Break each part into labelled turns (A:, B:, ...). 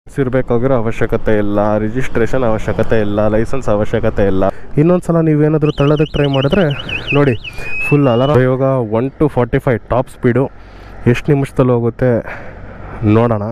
A: ಇರಬೇಕಾಗಿರೋ ಅವಶ್ಯಕತೆ ಇಲ್ಲ ರಿಜಿಸ್ಟ್ರೇಷನ್ ಅವಶ್ಯಕತೆ ಇಲ್ಲ ಲೈಸೆನ್ಸ್ ಅವಶ್ಯಕತೆ ಇಲ್ಲ ಇನ್ನೊಂದು ಸಲ ನೀವೇನಾದರೂ ತಳ್ಳೋದಕ್ಕೆ ಟ್ರೈ ಮಾಡಿದ್ರೆ ನೋಡಿ ಫುಲ್ ಅಲಾರ ಇವಾಗ one two forty five top speed ಎಷ್ಟು ನಿಮಿಷದಲ್ಲಿ ಹೋಗುತ್ತೆ ನೋಡೋಣ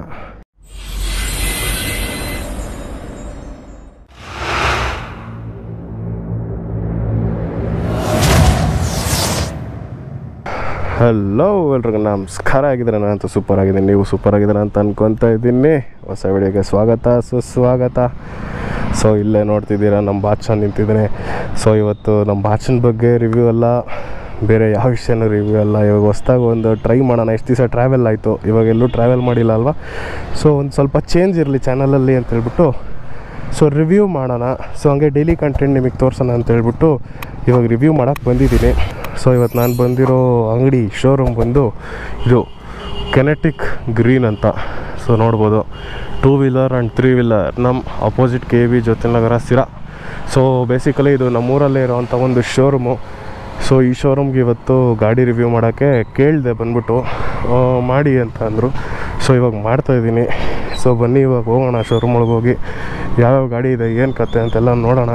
A: ಹಲೋ ಎಲ್ರಿಗೂ ನಮಸ್ಕಾರ ಆಗಿದ್ರೆ ನಾನಂತೂ ಸೂಪರ್ ಆಗಿದ್ದೀನಿ ನೀವು ಸೂಪರ್ ಆಗಿದ್ದೀರ ಅಂತ ಅನ್ಕೊತಾ ಇದ್ದೀನಿ ಹೊಸ ವಿಡಿಯೋಗೆ ಸ್ವಾಗತ ಸುಸ್ವಾಗತ ಸೊ ಇಲ್ಲೇ ನೋಡ್ತಿದ್ದೀರಾ ನಮ್ಮ ಬಾಚನ್ ನಿಂತಿದ್ದಾನೆ ಸೊ ಇವತ್ತು ನಮ್ಮ ಬಾಚನ್ ಬಗ್ಗೆ ರಿವ್ಯೂ ಎಲ್ಲ ಬೇರೆ ಯಾವ ವಿಷಯನೂ ರಿವ್ಯೂ ಅಲ್ಲ ಇವಾಗ ಹೊಸ್ದಾಗಿ ಒಂದು ಟ್ರೈ ಮಾಡೋಣ ಎಷ್ಟು ದಿವಸ ಟ್ರಾವೆಲ್ ಆಯಿತು ಇವಾಗ ಎಲ್ಲೂ ಟ್ರಾವೆಲ್ ಮಾಡಿಲ್ಲ ಅಲ್ವಾ ಸೊ ಒಂದು ಸ್ವಲ್ಪ ಚೇಂಜ್ ಇರಲಿ ಚಾನಲಲ್ಲಿ ಅಂತ ಹೇಳ್ಬಿಟ್ಟು ಸೊ ರಿವ್ಯೂ ಮಾಡೋಣ ಸೊ ಹಂಗೆ ಡೈಲಿ ಕಂಟೆಂಟ್ ನಿಮಗೆ ತೋರ್ಸೋಣ ಅಂತ ಹೇಳ್ಬಿಟ್ಟು ಇವಾಗ ರಿವ್ಯೂ ಮಾಡೋಕ್ಕೆ ಬಂದಿದ್ದೀನಿ ಸೊ ಇವತ್ತು ನಾನು ಬಂದಿರೋ ಅಂಗಡಿ ಶೋರೂಮ್ ಬಂದು ಇದು ಕೆನೆಟಿಕ್ ಗ್ರೀನ್ ಅಂತ ಸೊ ನೋಡ್ಬೋದು two wheeler and three wheeler ನಮ್ಮ opposite K V Jyothinagar Sira so basically ಇದು ನಮ್ಮೂರಲ್ಲೇ ಇರೋವಂಥ ಒಂದು ಶೋರೂಮು ಸೊ ಈ ಶೋರೂಮ್ಗೆ ಇವತ್ತು ಗಾಡಿ ರಿವ್ಯೂ ಮಾಡೋಕ್ಕೆ ಕೇಳಿದೆ ಬಂದ್ಬಿಟ್ಟು ಆ, ಮಾಡಿ ಅಂತ ಅಂದರು ಸೊ ಇವಾಗ ಮಾಡ್ತಾಯಿದ್ದೀನಿ ಸೊ ಬನ್ನಿ ಇವಾಗ ಹೋಗೋಣ ಶೋರೂಮ್ ಒಳಗೆ ಹೋಗಿ ಯಾವ್ಯಾವ ಗಾಡಿ ಇದೆ ಏನು ಕತೆ ಅಂತೆಲ್ಲ ನೋಡೋಣ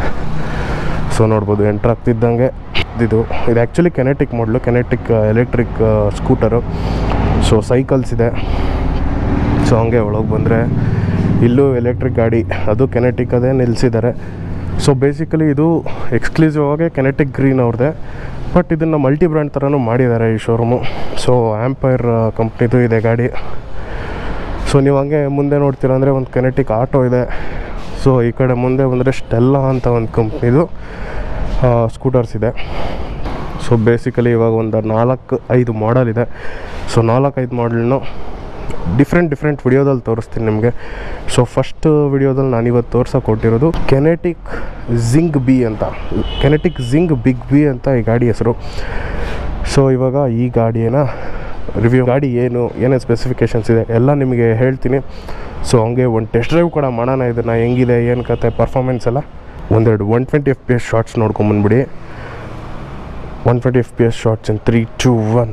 A: ಸೊ ನೋಡ್ಬೋದು ಎಂಟ್ರ್ ಆಗ್ತಿದ್ದಂಗೆ ಇದು ಇದು ಆ್ಯಕ್ಚುಲಿ ಕೆನೆಟಿಕ್ ಮಾಡಲು Kinetic electric scooter so cycles ಇದೆ ಸೊ ಹಂಗೆ ಒಳಗೆ ಬಂದರೆ ಇಲ್ಲೂ ಎಲೆಕ್ಟ್ರಿಕ್ ಗಾಡಿ ಅದು ಕೆನೆಟಿಕ್ ಅದೇ ನಿಲ್ಲಿಸಿದ್ದಾರೆ ಸೊ ಬೇಸಿಕಲಿ ಇದು ಎಕ್ಸ್ಕ್ಲೂಸಿವ್ ಆಗಿ ಕೆನೆಟಿಕ್ ಗ್ರೀನ್ ಅವ್ರದ್ದೇ ಬಟ್ ಇದನ್ನು ಮಲ್ಟಿ ಬ್ರ್ಯಾಂಡ್ ಥರನೂ ಮಾಡಿದ್ದಾರೆ ಈ ಶೋರೂಮು ಸೊ ಆ್ಯಂಪೈರ್ ಕಂಪ್ನಿದು ಇದೆ ಗಾಡಿ ಸೊ ನೀವು ಹಂಗೆ ಮುಂದೆ ನೋಡ್ತೀರ ಅಂದರೆ ಒಂದು ಕೆನೆಟಿಕ್ ಆಟೋ ಇದೆ ಸೊ ಈ ಕಡೆ ಮುಂದೆ ಬಂದರೆ ಸ್ಟೆಲ್ಲಾ ಅಂತ ಒಂದು ಕಂಪ್ನಿದು ಸ್ಕೂಟರ್ಸ್ ಇದೆ ಸೊ ಬೇಸಿಕಲಿ ಇವಾಗ ಒಂದು ನಾಲ್ಕು ಐದು ಮಾಡಲ್ ಇದೆ ಸೊ ನಾಲ್ಕೈದು ಮಾಡಲ್ನು ಡಿಫ್ರೆಂಟ್ ಡಿಫ್ರೆಂಟ್ ವಿಡಿಯೋದಲ್ಲಿ ತೋರಿಸ್ತೀನಿ ನಿಮಗೆ ಸೊ ಫಸ್ಟ್ ವಿಡಿಯೋದಲ್ಲಿ ನಾನು ಇವತ್ತು ತೋರ್ಸೋಕೆ ಕೊಟ್ಟಿರೋದು ಕೆನೆಟಿಕ್ ಜಿಂಗ್ ಬಿ ಅಂತ ಕೆನೆಟಿಕ್ ಜಿಂಗ್ ಬಿಗ್ ಬಿ ಅಂತ ಈ ಗಾಡಿ ಹೆಸರು ಸೊ ಇವಾಗ ಈ ಗಾಡಿಯನ್ನು ರಿವ್ಯೂ ಗಾಡಿ ಏನು ಏನೇನು ಸ್ಪೆಸಿಫಿಕೇಷನ್ಸ್ ಇದೆ ಎಲ್ಲ ನಿಮಗೆ ಹೇಳ್ತೀನಿ ಸೊ ಹಂಗೆ ಒಂದು ಟೆಸ್ಟ್ ಡ್ರೈವ್ ಕೂಡ ಮಾಡೋಣ ಇದನ್ನು ಹೆಂಗಿದೆ ಏನು ಕತೆ ಪರ್ಫಾರ್ಮೆನ್ಸ್ ಎಲ್ಲ ಒಂದೆರಡು one twenty F P S shorts ನೋಡ್ಕೊಂಬಂದ್ಬಿಡಿ one twenty F P S shorts in three two one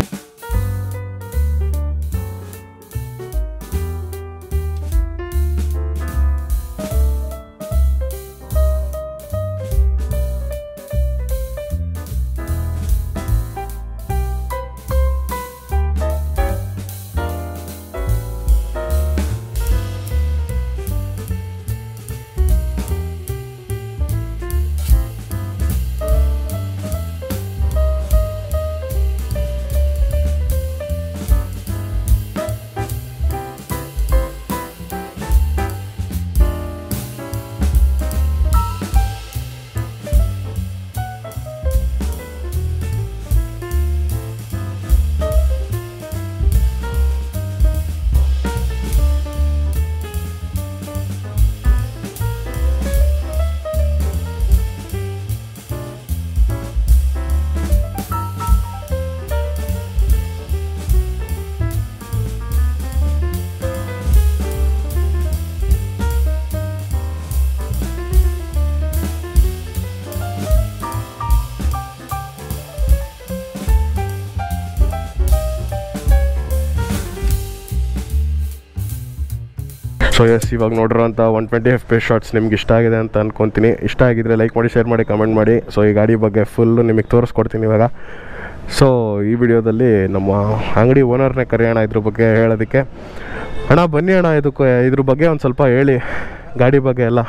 A: so ಎಸ್ ಇವಾಗ ನೋಡಿರೋಂಥ one twenty F P shorts ನಿಮ್ಗೆ ಇಷ್ಟ ಆಗಿದೆ ಅಂತ ಅನ್ಕೊತೀನಿ ಇಷ್ಟ ಆಗಿದ್ರೆ ಲೈಕ್ ಮಾಡಿ ಶೇರ್ ಮಾಡಿ ಕಮೆಂಟ್ ಮಾಡಿ ಸೊ ಈ ಗಾಡಿ ಬಗ್ಗೆ ಫುಲ್ಲು ನಿಮಗೆ ತೋರಿಸ್ಕೊಡ್ತೀನಿ ಇವಾಗ ಸೊ ಈ ವಿಡಿಯೋದಲ್ಲಿ ನಮ್ಮ ಅಂಗಡಿ ಓನರ್ನೇ ಕರೆಯೋಣ ಇದ್ರ ಬಗ್ಗೆ ಹೇಳೋದಕ್ಕೆ ಅಣ್ಣ ಬನ್ನಿ ಅಣ್ಣ ಇದಕ್ಕೆ ಇದ್ರ ಬಗ್ಗೆ ಒಂದು ಸ್ವಲ್ಪ ಹೇಳಿ ಗಾಡಿ ಬಗ್ಗೆ ಎಲ್ಲ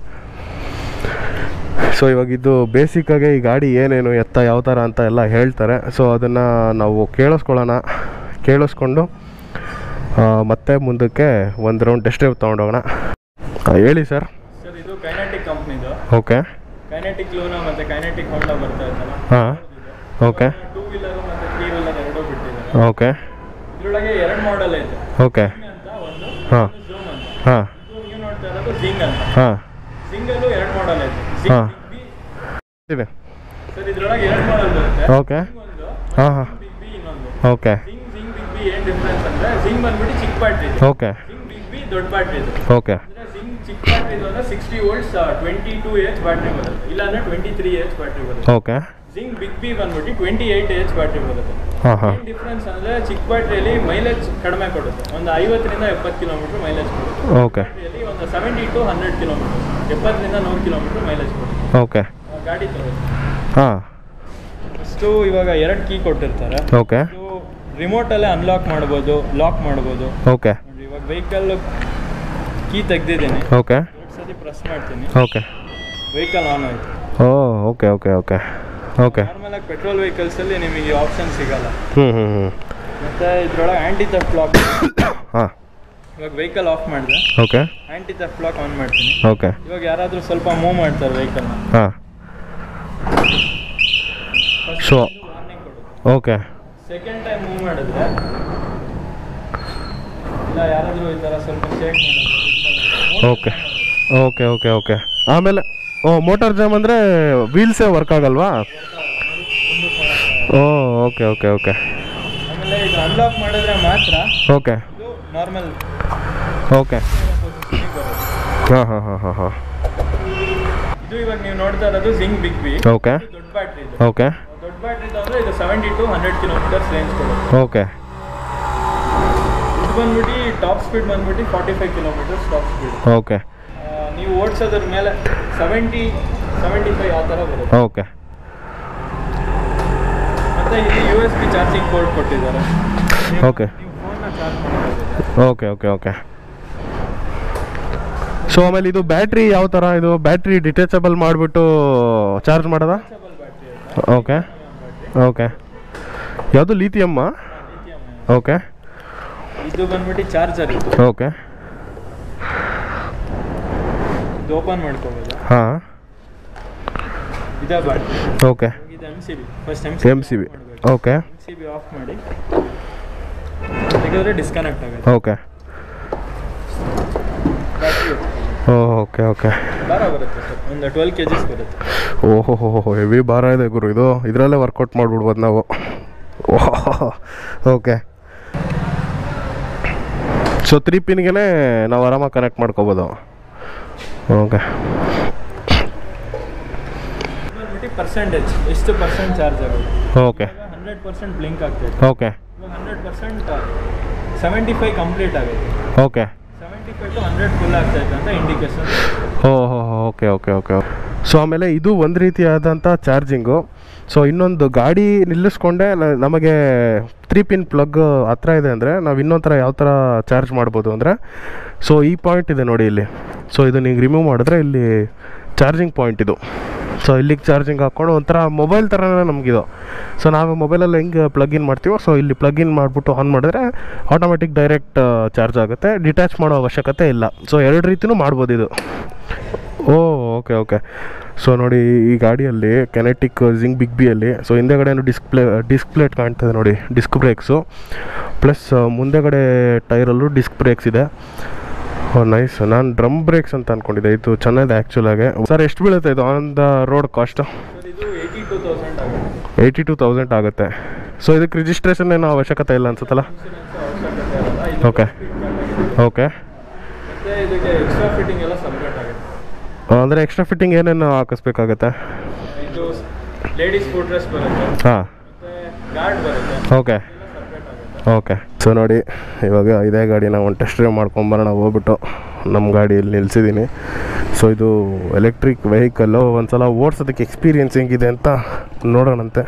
A: ಸೊ ಇವಾಗ ಇದು ಬೇಸಿಕ್ಕಾಗಿ ಈ ಗಾಡಿ ಏನೇನು ಎತ್ತ ಯಾವ ಥರ ಅಂತ ಎಲ್ಲ ಹೇಳ್ತಾರೆ ಸೊ ಅದನ್ನು ನಾವು ಕೇಳಿಸ್ಕೊಳ್ಳೋಣ ಕೇಳಿಸ್ಕೊಂಡು ಆ, ಮತ್ತೆ ಮುಂದಕ್ಕೆ ಒಂದು ರೌಂಡ್ ಟೆಸ್ಟ್ ಡ್ರೈವ್ ತೊಗೊಂಡೋಗೋಣ ಆ, ಹೇಳಿ ಸರ್
B: ಸರ್ ಇದು ಕೈನೆಟಿಕ್ ಕಂಪ್ನಿದು
A: ಓಕೆ
B: ಕೈನೆಟಿಕ್ ಲೂನಾ ಮತ್ತೆ ಕೈನೆಟಿಕ್ ಹೋಂಡಾ ಬರ್ತಾ ಇತ್ತಲ್ಲ
A: ಹಾಂ ಓಕೆ
B: ಟೂ ವೀಲರ್ ಮತ್ತೆ ತ್ರೀ ವೀಲರ್ ಎರಡೂ ಬಿಟ್ಟಿದ್ದಾರೆ
A: ಓಕೆ
B: ಇದ್ರೊಳಗೆ ಎರಡು ಮಾಡೆಲ್ ಐತೆ
A: ಓಕೆ
B: Zoom ಅಂತ ಒಂದು
A: ಹಾಂ
B: ಝೂಮ್ ಅಂತ
A: ಹಾಂ
B: ಇದು ನೀವು ನೋಡ್ತಾ ಇರೋದು ಜಿಂಗ್ ಅಂತ
A: ಹಾಂ
B: ಸಿಂಗಲ್ ಎರಡು ಮಾಡೆಲ್ ಐತೆ
A: ಹಾ.
B: ಜಿಂಗ್
A: ಇದೆ
B: ಸರ್ ಇದ್ರೊಳಗೆ ಎರಡು ಮಾಡೆಲ್ ಬರುತ್ತೆ
A: ಓಕೆ
B: Zing ಒಂದು
A: ಹಾಂ ಹಾಂ
B: ಬಿಗ್ ಬಿ ಇನ್ನೊಂದು
A: okay
B: Zing Zing Big B ಏನ್ ಡಿಫ್ರೆನ್ಸ್ ಅಂದ್ರೆ ಜಿಂಗ್ ಬಂದ್ಬಿಟ್ಟು ಚಿಕ್ಕ ಬ್ಯಾಟ್ರಿ ಇದೆ
A: ಓಕೆ
B: ಜಿಂಗ್ ಬಿಗ್ ಬಿ ದೊಡ್ಡ ಬ್ಯಾಟ್ರಿ ಇದೆ
A: ಓಕೆ
B: ಅಂದ್ರೆ ಜಿಂಗ್ ಚಿಕ್ಕ ಬ್ಯಾಟ್ರಿ ಇದು ಅಂದ್ರೆ sixty volts twenty two H battery ಬರುತ್ತೆ ಇಲ್ಲಾಂದ್ರೆ ಟ್ವೆಂಟಿ ತ್ರೀ ಎಚ್ ಬ್ಯಾಟ್ರಿ ಬರುತ್ತೆ
A: ಓಕೆ
B: ಜಿಂಗ್ ಬಿಗ್ ಬಿ ಬಂದ್ಬಿಟ್ಟು ಟ್ವೆಂಟಿ ಏಯ್ಟ್ ಎಚ್ ಬ್ಯಾಟ್ರಿ ಬರುತ್ತೆ
A: ಹಾಂ ಹಾಂ
B: ಡಿಫ್ರೆನ್ಸ್ ಅಂದ್ರೆ ಚಿಕ್ಕ ಬ್ಯಾಟ್ರಿಯಲ್ಲಿ ಮೈಲೇಜ್ ಕಡಿಮೆ ಕೊಡುತ್ತೆ ಒಂದು ಐವತ್ತರಿಂದ ಎಪ್ಪತ್ತು ಕಿಲೋಮೀಟರ್ ಮೈಲೇಜ್ ಕೊಡುತ್ತೆ
A: ಓಕೆ
B: ಬ್ಯಾಟ್ರಿಯಲ್ಲಿ ಒಂದು ಸೆವೆಂಟಿ ಟು ಹಂಡ್ರೆಡ್ ಕಿಲೋಮೀಟರ್ ಎಪ್ಪತ್ತರಿಂದ ನೂರು ಕಿಲೋಮೀಟರ್ ಮೈಲೇಜ್ ಕೊಡುತ್ತೆ
A: ಓಕೆ
B: ಆ ಗಾಡಿ ತಗೋದು
A: ಹಾಂ
B: ಫಸ್ಟು ಇವಾಗ ಎರಡು ಕೀ ಕೊಟ್ಟಿರ್ತಾರೆ
A: ಓಕೆ
B: ಇದು ರಿಮೋಟಲ್ಲೇ ಅನ್ಲಾಕ್ ಮಾಡ್ಬೋದು ಲಾಕ್ ಮಾಡ್ಬೋದು
A: ಓಕೆ
B: ನೋಡಿ ಇವಾಗ ವೆಹಿಕಲ್ ಕೀ ತೆಗ್ದಿದ್ದೀನಿ
A: ಓಕೆ
B: ಎರಡು ಸತಿ ಪ್ರೆಸ್ ಮಾಡ್ತೀನಿ
A: ಓಕೆ
B: ವೆಹಿಕಲ್ ಆನ್ ಆಯ್ತು
A: oh okay okay okay okay
B: normal ಆಗಿ ಪೆಟ್ರೋಲ್ ವೆಹಿಕಲ್ಸಲ್ಲಿ ನಿಮಗೆ ಆಪ್ಷನ್ ಸಿಗಲ್ಲ
A: ಹ್ಞೂ ಹ್ಞೂ ಹ್ಞೂ
B: ಮತ್ತೆ ಇದ್ರೊಳಗೆ ಆ್ಯಂಟಿ ಥೆಫ್ಟ್ ಲಾಕ್
A: ಹಾಂ
B: ಇವಾಗ ವೆಹಿಕಲ್ ಆಫ್ ಮಾಡಿದೆ
A: okay
B: anti theft lock on ಮಾಡ್ತೀನಿ
A: ಓಕೆ
B: ಇವಾಗ ಯಾರಾದರೂ ಸ್ವಲ್ಪ ಮೂವ್ ಮಾಡ್ತಾರೆ ವೆಹಿಕಲ್ನ
A: ಹಾಂ So-
B: ವಾರ್ನಿಂಗ್ ಕೊಡುತ್ತೆ
A: ಓಕೆ
B: ಸೆಕೆಂಡ್ ಟೈಮ್ ಮೂವ್ ಮಾಡಿದ್ರೆ ಇಲ್ಲ ಯಾರಾದರೂ ಈ ಥರ ಸ್ವಲ್ಪ ಶೇಕ್ ಮಾಡೋದು
A: ಓಕೆ ಓಕೆ ಓಕೆ ಓಕೆ ಆಮೇಲೆ ಓ ಮೋಟಾರ್ ಜಾಮ್ ಅಂದರೆ ವೀಲ್ಸೇ ವರ್ಕ್ ಆಗಲ್ವಾ ಓ ಓಕೆ ಓಕೆ ಓಕೆ
B: ಆಮೇಲೆ ಇದು ಅನ್ಲಾಕ್ ಮಾಡಿದ್ರೆ ಮಾತ್ರ
A: ಓಕೆ
B: ಇದು ನಾರ್ಮಲ್
A: ಓಕೆ ಹಾಂ ಹಾಂ ಹಾಂ ಹಾಂ ಹಾಂ
B: ಇದು ಇವಾಗ ನೀವು ನೋಡ್ತಾ ಇರೋದು ಜಿಂಗ್ ಬಿಗ್ ಬಿ
A: ಓಕೆ
B: ದೊಡ್ಡ ಬ್ಯಾಟ್ರಿ ಇದು
A: ಓಕೆ
B: ದೊಡ್ಡ ಬ್ಯಾಟ್ರಿ ಅಂದ್ರೆ ಇದು seventy to hundred kilometres range ಕೊಡುತ್ತೆ
A: ಓಕೆ
B: ಇದು ಬಂದ್ಬಿಟ್ಟು ಟಾಪ್ ಸ್ಪೀಡ್ ಬಂದ್ಬಿಟ್ಟು forty five kilometres top speed
A: okay
B: ನೀವು ಓಡಿಸೋದ್ರ ಮೇಲೆ ಸೆವೆಂಟಿ ಸೆವೆಂಟಿ ಫೈವ್ ಆ ಥರ ಬರುತ್ತೆ
A: ಓಕೆ
B: ಮತ್ತೆ ಇಲ್ಲಿ U S B charging port ಕೊಟ್ಟಿದ್ದಾರೆ ನೀವು-
A: Okay.
B: ನೀವು ಫೋನ್ನ ಚಾರ್ಜ್ ಮಾಡ್ಬೋದು
A: ಓಕೆ ಓಕೆ ಓಕೆ ಸೊ ಆಮೇಲೆ ಇದು ಬ್ಯಾಟ್ರಿ ಯಾವ ಥರ ಇದು ಬ್ಯಾಟ್ರಿ ಡಿಟ್ಯಾಚಬಲ್ ಮಾಡಿಬಿಟ್ಟು ಚಾರ್ಜ್ ಮಾಡೋದಾ
B: ಬ್ಯಾಟ್ರಿ
A: ಓಕೆ ಓಕೆ ಯಾವುದು ಲೀಥಿಯಮ್ಮ ಓಕೆ
B: ಇದು ಬಂದ್ಬಿಟ್ಟು ಚಾರ್ಜರ್ ಇದು
A: ಓಕೆ
B: ಇದು ಓಪನ್ ಮಾಡ್ಕೋಬೋದು
A: ಹಾಂ
B: ಇದೇ ಬ್ಯಾಟ್ರಿ
A: ಓಕೆ
B: ಇದು M C B first M
A: M C B okay
B: M C B off ಮಾಡಿ ತೆಗೆದ್ರೆ ಡಿಸ್ಕನೆಕ್ಟ್ ಆಗುತ್ತೆ
A: ಓಕೆ
B: ಬ್ಯಾಟ್ರಿ
A: ಓಕೆ ಓಕೆ
B: ಭಾರ ಬರುತ್ತೆ ಸರ್ ಒಂದು ಟ್ವೆಲ್ ಕೆ ಜಿಸ್ ಬರುತ್ತೆ
A: ಓಹೋ ಹೆವಿ ಭಾರ ಇದೆ ಗುರು ಇದು ಇದರಲ್ಲೇ ವರ್ಕೌಟ್ ಮಾಡಿಬಿಡ್ಬೋದು ನಾವು ಓಹ್ ಓಕೆ ಸೊ ತ್ರೀ ಪಿನ್ಗೆ ನಾವು ಆರಾಮಾಗಿ ಕನೆಕ್ಟ್ ಮಾಡ್ಕೋಬೋದು ಓಕೆ
B: ಇದು ಬಂದ್ಬಿಟ್ಟು ಪರ್ಸೆಂಟೇಜ್ ಎಷ್ಟು ಪರ್ಸೆಂಟ್ ಚಾರ್ಜ್ ಆಗುತ್ತೆ
A: ಓಕೆ
B: ಹಂಡ್ರೆಡ್ ಪರ್ಸೆಂಟ್ ಬ್ಲಿಂಕ್ ಆಗ್ತೈತೆ
A: ಓಕೆ
B: ಇವಾಗ hundred percent seventy five complete ಆಗುತ್ತೆ
A: okay
B: seventy five to hundred full ಆಗ್ತೈತೆ ಅಂತ ಇಂಡಿಕೇಶನ್
A: ಓ ಹೋ ಓಕೆ ಓಕೆ ಓಕೆ ಸೊ ಆಮೇಲೆ ಇದು ಒಂದು ರೀತಿಯಾದಂಥ ಚಾರ್ಜಿಂಗು ಸೊ ಇನ್ನೊಂದು ಗಾಡಿ ನಿಲ್ಲಿಸ್ಕೊಂಡೆ ನ- ನಮಗೆ ತ್ರೀ ಪಿನ್ ಪ್ಲಗ್ ಹತ್ರ ಇದೆ ಅಂದರೆ ನಾವು ಇನ್ನೊಂದು ಥರ ಯಾವ ಥರ ಚಾರ್ಜ್ ಮಾಡ್ಬೋದು ಅಂದರೆ ಸೊ ಈ ಪಾಯಿಂಟ್ ಇದೆ ನೋಡಿ ಇಲ್ಲಿ ಸೊ ಇದು ನೀವು ರಿಮೂವ್ ಮಾಡಿದ್ರೆ ಇಲ್ಲಿ ಚಾರ್ಜಿಂಗ್ ಪಾಯಿಂಟ್ ಇದು ಸೊ ಇಲ್ಲಿಗೆ ಚಾರ್ಜಿಂಗ್ ಹಾಕ್ಕೊಂಡು ಒಂಥರ ಮೊಬೈಲ್ ಥರನೇ ನಮಗಿದು ಸೊ ನಾವು ಮೊಬೈಲಲ್ಲಿ ಹೆಂಗೆ ಪ್ಲಗ್ ಇನ್ ಮಾಡ್ತೀವೋ ಸೊ ಇಲ್ಲಿ ಪ್ಲಗ್ ಇನ್ ಮಾಡಿಬಿಟ್ಟು ಆನ್ ಮಾಡಿದ್ರೆ ಆಟೋಮೆಟಿಕ್ ಡೈರೆಕ್ಟ್ ಚಾರ್ಜ್ ಆಗುತ್ತೆ ಡಿಟ್ಯಾಚ್ ಮಾಡೋ ಅವಶ್ಯಕತೆ ಇಲ್ಲ ಸೊ ಎರಡು ರೀತಿಯೂ ಮಾಡ್ಬೋದು ಇದು ಓ ಓಕೆ ಓಕೆ ಸೊ ನೋಡಿ ಈ ಗಾಡಿಯಲ್ಲಿ ಕೆನೆಟಿಕ್ ಜಿಂಗ್ ಬಿಗ್ ಬಿಯಲ್ಲಿ ಸೊ ಹಿಂದೆಗಡೆನೂ ಡಿಸ್ಪ್ಲೇ ಡಿಸ್ಕ್ ಪ್ಲೇಟ್ ಕಾಣ್ತದೆ ನೋಡಿ ಡಿಸ್ಕ್ ಬ್ರೇಕ್ಸು ಪ್ಲಸ್ ಮುಂದೆಗಡೆ ಟೈರಲ್ಲೂ ಡಿಸ್ಕ್ ಬ್ರೇಕ್ಸ್ ಇದೆ ಓ ನೈಸ್ ನಾನು ಡ್ರಮ್ ಬ್ರೇಕ್ಸ್ ಅಂತ ಅಂದ್ಕೊಂಡಿದ್ದೆ ಇದು ಚೆನ್ನಾಗಿದೆ ಆ್ಯಕ್ಚುಲಾಗೆ ಸರ್ ಎಷ್ಟು ಬೀಳುತ್ತೆ ಇದು on the road cost
B: sir ಇದು ಏಯ್ಟಿ ಟೂ ತೌಸಂಡ್ ಆಗುತ್ತೆ
A: ಏಯ್ಟಿ ಟು ತೌಸಂಡ್ ಆಗುತ್ತೆ ಸೊ ಇದಕ್ಕೆ ರಿಜಿಸ್ಟ್ರೇಷನ್ ಏನೋ ಅವಶ್ಯಕತೆ ಇಲ್ಲ ಅನ್ಸುತ್ತಲ್ಲ
B: ಇನ್ಶೂರೆನ್ಸ್ ಅವಶ್ಯಕತೆ ಇರಲ್ಲ ಇದು
A: Okay. ಓಕೆ
B: ಮತ್ತೆ ಇದಕ್ಕೆ ಎಕ್ಸ್ಟ್ರಾ ಫಿಟ್ಟಿಂಗ್ ಎಲ್ಲ ಸಪ್ರೇಟ್ ಆಗುತ್ತೆ
A: ಅಂದರೆ ಎಕ್ಸ್ಟ್ರಾ ಫಿಟ್ಟಿಂಗ್ ಏನೇನು ಹಾಕಿಸ್ಬೇಕಾಗತ್ತೆ
B: ಇದು ಲೇಡೀಸ್ ಫುಡ್ ಡ್ರೆಸ್ ಬರುತ್ತೆ
A: ಹಾಂ
B: ಮತ್ತೆ ಗಾರ್ಡ್ ಬರುತ್ತೆ
A: ಓಕೆ
B: ಎಲ್ಲ ಸಪ್ರೇಟ್ ಆಗುತ್ತೆ
A: ಓಕೆ ಸೊ ನೋಡಿ ಇವಾಗ ಇದೇ ಗಾಡಿನ ಒಂದು ಟೆಸ್ಟ್ ಡ್ರೈವ್ ಮಾಡ್ಕೊಂಬರೋಣ ಹೋಗ್ಬಿಟ್ಟು ನಮ್ಮ ಗಾಡಿಯಲ್ಲಿ ನಿಲ್ಸಿದ್ದೀನಿ ಸೊ ಇದು ಎಲೆಕ್ಟ್ರಿಕ್ ವೆಹಿಕಲ್ಲು ಒಂದು ಸಲ ಓಡಿಸೋದಕ್ಕೆ ಎಕ್ಸ್ಪೀರಿಯನ್ಸ್ ಹೆಂಗಿದೆ ಅಂತ ನೋಡೋಣಂತೆ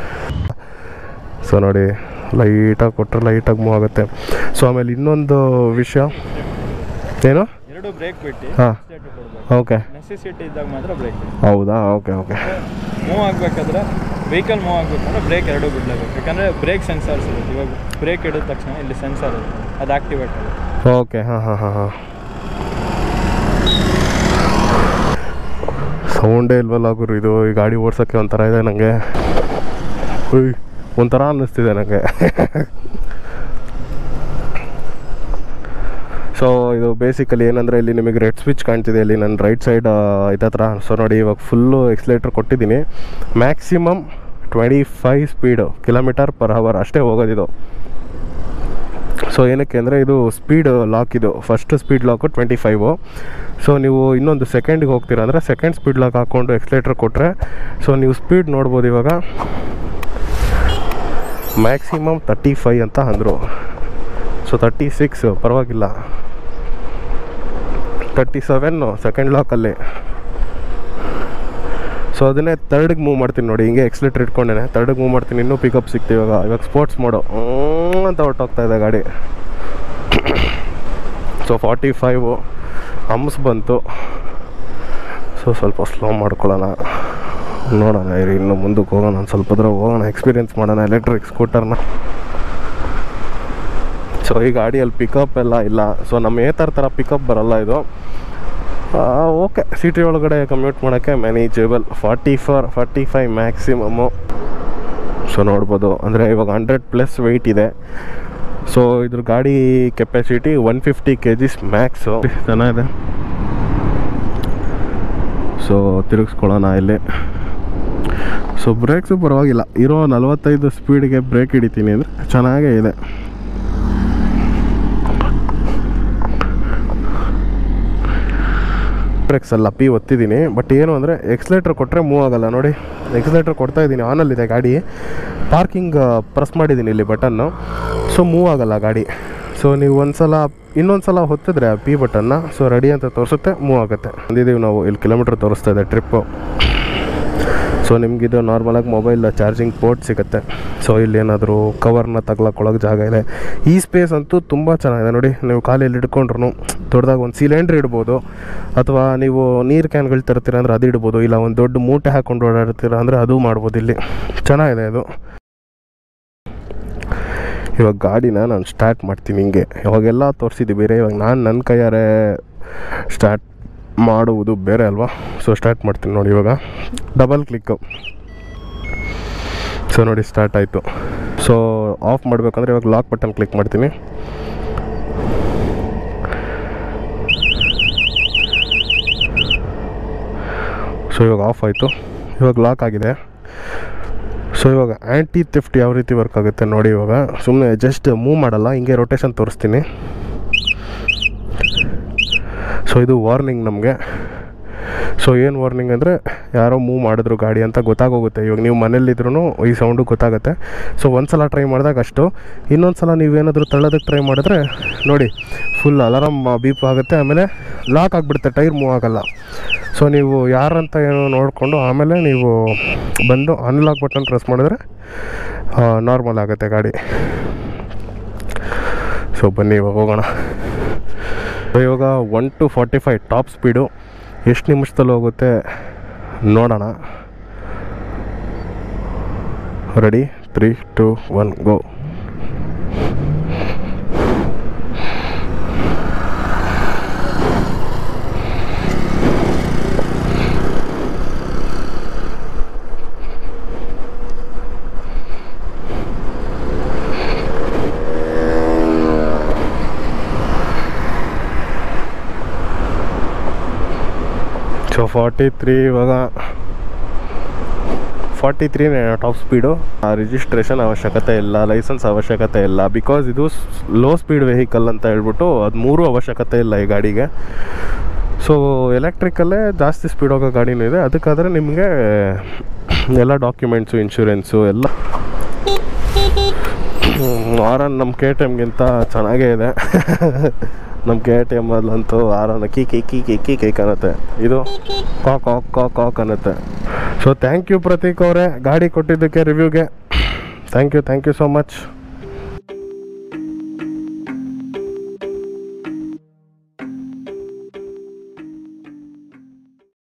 A: ಸೊ ನೋಡಿ ಲೈಟಾಗಿ ಕೊಟ್ಟರೆ ಲೈಟಾಗಿ ಮೂವ್ ಆಗುತ್ತೆ ಸೊ ಆಮೇಲೆ ಇನ್ನೊಂದು ವಿಷಯ ಏನು
B: ಎರಡು ಬ್ರೇಕ್ ಬಿಟ್ಟು
A: ಹಾಂ
B: ಸ್ಟೇಟ್ ಕೊಡಬೇಕು
A: ಓಕೆ
B: ನೆಸೆಸಿಟಿ ಇದ್ದಾಗ ಮಾತ್ರ ಬ್ರೇಕ್
A: ಹೌದಾ ಓಕೆ ಓಕೆ
B: ಮೂವ್ ಆಗಬೇಕಾದ್ರೆ ವೆಹಿಕಲ್ ಮೂವ್ ಆಗಬೇಕಂದ್ರೆ ಬ್ರೇಕ್ ಎರಡೂ ಬಿಡಲೇಬೇಕು ಯಾಕಂದರೆ ಬ್ರೇಕ್ ಸೆನ್ಸಾರ್ಸ್ ಇರುತ್ತೆ ಇವಾಗ ಬ್ರೇಕ್ ಹಿಡಿದ ತಕ್ಷಣ ಇಲ್ಲಿ ಸೆನ್ಸಾರ್ ಇರುತ್ತೆ ಅದು ಆಕ್ಟಿವೇಟ್ ಆಗುತ್ತೆ
A: ಓಕೆ ಹಾಂ ಹಾಂ ಹಾಂ ಹಾಂ ಸೌಂಡೇ ಇಲ್ವಲ್ಲ ಗುರು ಇದು ಈ ಗಾಡಿ ಓಡ್ಸೋಕ್ಕೆ ಒಂಥರ ಇದೆ ನನಗೆ ಉಯ್ ಒಂಥರ ಅನ್ನಿಸ್ತಿದೆ ನನಗೆ ಸೊ ಇದು ಬೇಸಿಕಲಿ ಏನಂದರೆ ಇಲ್ಲಿ ನಿಮಗೆ ರೆಡ್ ಸ್ವಿಚ್ ಕಾಣ್ತಿದೆ ಇಲ್ಲಿ ನನ್ನ ರೈಟ್ ಸೈಡ್ ಇದತ್ರ ಸೊ ನೋಡಿ ಇವಾಗ ಫುಲ್ಲು ಎಕ್ಸ್ಲೇಟ್ರ್ ಕೊಟ್ಟಿದ್ದೀನಿ maximum twenty five speed kilometre per hour ಅಷ್ಟೇ ಹೋಗೋದಿದು ಸೊ ಏನಕ್ಕೆ ಅಂದರೆ ಇದು ಸ್ಪೀಡ್ ಲಾಕ್ ಇದು first speed lock twenty five so ನೀವು ಇನ್ನೊಂದು ಸೆಕೆಂಡಿಗೆ ಹೋಗ್ತೀರಾ ಅಂದರೆ ಸೆಕೆಂಡ್ ಸ್ಪೀಡ್ ಲಾಕ್ ಹಾಕ್ಕೊಂಡು ಎಕ್ಸ್ಲೇಟ್ರ್ ಕೊಟ್ಟರೆ ಸೊ ನೀವು ಸ್ಪೀಡ್ ನೋಡ್ಬೋದು ಇವಾಗ ಮ್ಯಾಕ್ಸಿಮಮ್ ತರ್ಟಿ ಫೈ ಅಂತ ಅಂದರು ಸೊ ತರ್ಟಿ ಸಿಕ್ಸ್ ಪರವಾಗಿಲ್ಲ ತರ್ಟಿ ಸೆವೆನ್ನು ಸೆಕೆಂಡ್ ಲಾಕಲ್ಲಿ ಸೊ ಅದನ್ನೇ ತರ್ಡಿಗೆ ಮೂವ್ ಮಾಡ್ತೀನಿ ನೋಡಿ ಹಿಂಗೆ ಎಕ್ಸ್ಲೇಟರ್ ಇಟ್ಕೊಂಡೇನೆ ತರ್ಡಿಗೆ ಮೂವ್ ಮಾಡ್ತೀನಿ ಇನ್ನೂ ಪಿಕಪ್ ಸಿಗ್ತೀವಿ ಇವಾಗ ಇವಾಗ ಸ್ಪೋರ್ಟ್ಸ್ ಮಾಡೋ ಅಂತ ಹೊರ್ಟೋಗ್ತಾ ಇದೆ ಗಾಡಿ ಸೊ ಫಾರ್ಟಿ ಫೈವು ಹಮ್ಸ್ ಬಂತು ಸೊ ಸ್ವಲ್ಪ ಸ್ಲೋ ಮಾಡ್ಕೊಳ್ಳೋಣ ನೋಡೋಣ ಇರಿ ಇನ್ನು ಮುಂದಕ್ಕೆ ಹೋಗೋಣ ಒಂದು ಸ್ವಲ್ಪ ದೂರ ಹೋಗೋಣ ಎಕ್ಸ್ಪೀರಿಯೆನ್ಸ್ ಮಾಡೋಣ ಎಲೆಕ್ಟ್ರಿಕ್ ಸ್ಕೂಟರ್ನ ಸೊ ಈ ಗಾಡಿಯಲ್ಲಿ ಪಿಕಪ್ ಎಲ್ಲ ಇಲ್ಲ ಸೊ ನಮ್ಮ ಏತರ ಥರ ಪಿಕಪ್ ಬರಲ್ಲ ಇದು ಓಕೆ ಸಿಟಿ ಒಳಗಡೆ ಕಮ್ಯೂಟ್ ಮಾಡೋಕ್ಕೆ manageable forty four forty five maximum so ನೋಡ್ಬೋದು ಅಂದರೆ ಇವಾಗ ಹಂಡ್ರೆಡ್ ಪ್ಲಸ್ ವೆಯ್ಟ್ ಇದೆ ಸೊ ಇದ್ರ ಗಾಡಿ capacity one fifty K Gs max ಚೆನ್ನಾಗಿದೆ ಸೊ ತಿರುಗಿಸ್ಕೊಳ್ಳೋಣ ಇಲ್ಲಿ ಸೊ ಬ್ರೇಕ್ಸು ಪರವಾಗಿಲ್ಲ ಇರೋ ನಲವತ್ತೈದು ಸ್ಪೀಡ್ಗೆ ಬ್ರೇಕ್ ಹಿಡಿತೀನಿ ಅಂದರೆ ಚೆನ್ನಾಗೇ ಇದೆ ಬ್ರೇಕ್ಸ್ ಅಲ್ಲ ಪಿ ಒತ್ತಿದ್ದೀನಿ ಬಟ್ ಏನು ಅಂದರೆ ಎಕ್ಸ್ಲೇಟ್ರ್ ಕೊಟ್ಟರೆ ಮೂವ್ ಆಗಲ್ಲ ನೋಡಿ ಎಕ್ಸ್ಲೇಟ್ರ್ ಕೊಡ್ತಾ ಇದ್ದೀನಿ ಆನಲ್ಲಿದೆ ಗಾಡಿ ಪಾರ್ಕಿಂಗ್ ಪ್ರೆಸ್ ಮಾಡಿದ್ದೀನಿ ಇಲ್ಲಿ ಬಟನ್ನು ಸೊ ಮೂವ್ ಆಗಲ್ಲ ಗಾಡಿ ಸೊ ನೀವು ಒಂದು ಸಲ ಇನ್ನೊಂದು ಸಲ ಹೊತ್ತಿದ್ರೆ ಆ ಪಿ ಬಟನ್ನ ಸೊ ರೆಡಿ ಅಂತ ತೋರಿಸುತ್ತೆ ಮೂವ್ ಆಗುತ್ತೆ ಬಂದಿದ್ದೀವಿ ನಾವು ಇಲ್ಲಿ ಕಿಲೋಮೀಟ್ರ್ ತೋರಿಸ್ತಾ ಇದೆ ಟ್ರಿಪ್ಪು ಸೊ ನಿಮಗಿದು ನಾರ್ಮಲಾಗಿ ಮೊಬೈಲ್ ಚಾರ್ಜಿಂಗ್ ಪೋರ್ಟ್ ಸಿಗುತ್ತೆ ಸೊ ಇಲ್ಲಿ ಏನಾದರೂ ಕವರ್ನ ತಗ್ಲಾಕೊಳ್ಳೋಕೆ ಜಾಗ ಇದೆ ಈ ಸ್ಪೇಸ್ ಅಂತೂ ತುಂಬ ಚೆನ್ನಾಗಿದೆ ನೋಡಿ ನೀವು ಖಾಲಿಯಲ್ಲಿ ಇಟ್ಕೊಂಡ್ರು ದೊಡ್ಡದಾಗ ಒಂದು ಸಿಲಿಂಡ್ರ್ ಇಡ್ಬೋದು ಅಥವಾ ನೀವು ನೀರು ಕ್ಯಾನ್ಗಳು ತರ್ತೀರ ಅಂದರೆ ಅದು ಇಡ್ಬೋದು ಇಲ್ಲ ಒಂದು ದೊಡ್ಡ ಮೂಟೆ ಹಾಕ್ಕೊಂಡು ಓಡಾಡ್ತೀರ ಅಂದರೆ ಅದು ಮಾಡ್ಬೋದು ಇಲ್ಲಿ ಚೆನ್ನಾಗಿದೆ ಇದು ಇವಾಗ ಗಾಡಿನ ನಾನು ಸ್ಟಾರ್ಟ್ ಮಾಡ್ತೀನಿ ಹಿಂಗೆ ಇವಾಗೆಲ್ಲ ತೋರಿಸಿದ್ವಿ ಬೇರೆ ಇವಾಗ ನಾನು ನನ್ನ ಕೈಯಾರೆ ಸ್ಟಾರ್ಟ್ ಮಾಡುವುದು ಬೇರೆ ಅಲ್ವಾ ಸೊ ಸ್ಟಾರ್ಟ್ ಮಾಡ್ತೀನಿ ನೋಡಿ ಇವಾಗ ಡಬಲ್ ಕ್ಲಿಕ್ಕು ಸೊ ನೋಡಿ ಸ್ಟಾರ್ಟ್ ಆಯಿತು ಸೊ ಆಫ್ ಮಾಡಬೇಕಂದ್ರೆ ಇವಾಗ ಲಾಕ್ ಬಟನ್ ಕ್ಲಿಕ್ ಮಾಡ್ತೀನಿ ಸೊ ಇವಾಗ ಆಫ್ ಆಯಿತು ಇವಾಗ ಲಾಕ್ ಆಗಿದೆ ಸೊ ಇವಾಗ ಆ್ಯಂಟಿ ಥಿಫ್ಟ್ ಯಾವ ರೀತಿ ವರ್ಕ್ ಆಗುತ್ತೆ ನೋಡಿ ಇವಾಗ ಸುಮ್ಮನೆ ಜಸ್ಟ್ ಮೂವ್ ಮಾಡಲ್ಲ ಹಿಂಗೆ ರೊಟೇಷನ್ ತೋರಿಸ್ತೀನಿ ಸೊ ಇದು ವಾರ್ನಿಂಗ್ ನಮಗೆ ಸೊ ಏನು ವಾರ್ನಿಂಗ್ ಅಂದರೆ ಯಾರೋ ಮೂವ್ ಮಾಡಿದ್ರು ಗಾಡಿ ಅಂತ ಗೊತ್ತಾಗೋಗುತ್ತೆ ಇವಾಗ ನೀವು ಮನೇಲಿದ್ರೂ ಈ ಸೌಂಡು ಗೊತ್ತಾಗುತ್ತೆ ಸೊ ಒಂದು ಸಲ ಟ್ರೈ ಮಾಡಿದಾಗ ಅಷ್ಟು ಇನ್ನೊಂದು ಸಲ ನೀವೇನಾದರೂ ತಳ್ಳೋದಕ್ಕೆ ಟ್ರೈ ಮಾಡಿದ್ರೆ ನೋಡಿ ಫುಲ್ ಅಲಾರಾಮ್ ಬೀಪ್ ಆಗುತ್ತೆ ಆಮೇಲೆ ಲಾಕ್ ಆಗಿಬಿಡುತ್ತೆ ಟೈರ್ ಮೂವ್ ಆಗಲ್ಲ ಸೊ ನೀವು ಯಾರಂತ ಏನೋ ನೋಡಿಕೊಂಡು ಆಮೇಲೆ ನೀವು ಬಂದು ಅನ್ಲಾಕ್ ಬಟನ್ ಪ್ರೆಸ್ ಮಾಡಿದ್ರೆ ನಾರ್ಮಲ್ ಆಗುತ್ತೆ ಗಾಡಿ ಸೊ ಬನ್ನಿ ಇವಾಗ ಹೋಗೋಣ ಇವಾಗ one two forty five top speed ಎಷ್ಟು ನಿಮಿಷದಲ್ಲಿ ಹೋಗುತ್ತೆ ನೋಡೋಣ ready three two one go so forty three ಇವಾಗ forty three top speed registration ಅವಶ್ಯಕತೆ ಇಲ್ಲ ಲೈಸೆನ್ಸ್ ಅವಶ್ಯಕತೆ ಇಲ್ಲ ಬಿಕಾಸ್ ಇದು ಲೋ ಸ್ಪೀಡ್ ವೆಹಿಕಲ್ ಅಂತ ಹೇಳ್ಬಿಟ್ಟು ಅದು ಮೂರು ಅವಶ್ಯಕತೆ ಇಲ್ಲ ಈ ಗಾಡಿಗೆ ಸೊ ಎಲೆಕ್ಟ್ರಿಕಲ್ಲೇ ಜಾಸ್ತಿ ಸ್ಪೀಡ್ ಹೋಗೋ ಗಾಡಿನೂ ಇದೆ ಅದಕ್ಕಾದರೆ ನಿಮಗೆ ಎಲ್ಲ ಡಾಕ್ಯುಮೆಂಟ್ಸು ಇನ್ಶೂರೆನ್ಸು ಎಲ್ಲ ಆರನ್ ನಮ್ಮ ಕೆ ಟಿ ಎಮ್ಗಿಂತ ಚೆನ್ನಾಗೇ ಇದೆ ನಮ್ಮ ಕೆ ಟಿ ಎಮ್ಮಲ್ಲಂತೂ ಆರನ್ ಕಿ ಕಿ ಕಿ ಕಿ ಕಿ ಕಿ ಅನ್ನತ್ತೆ ಇದು ಕಾಕ್ ಕಾಕ್ ಕಾಕ್ ಕಾಕ್ ಅನ್ನತ್ತೆ ಸೊ ಥ್ಯಾಂಕ್ ಯು ಪ್ರತೀಕ್ ಅವರೇ ಗಾಡಿ ಕೊಟ್ಟಿದ್ದಕ್ಕೆ ರಿವ್ಯೂಗೆ thank you thank you so much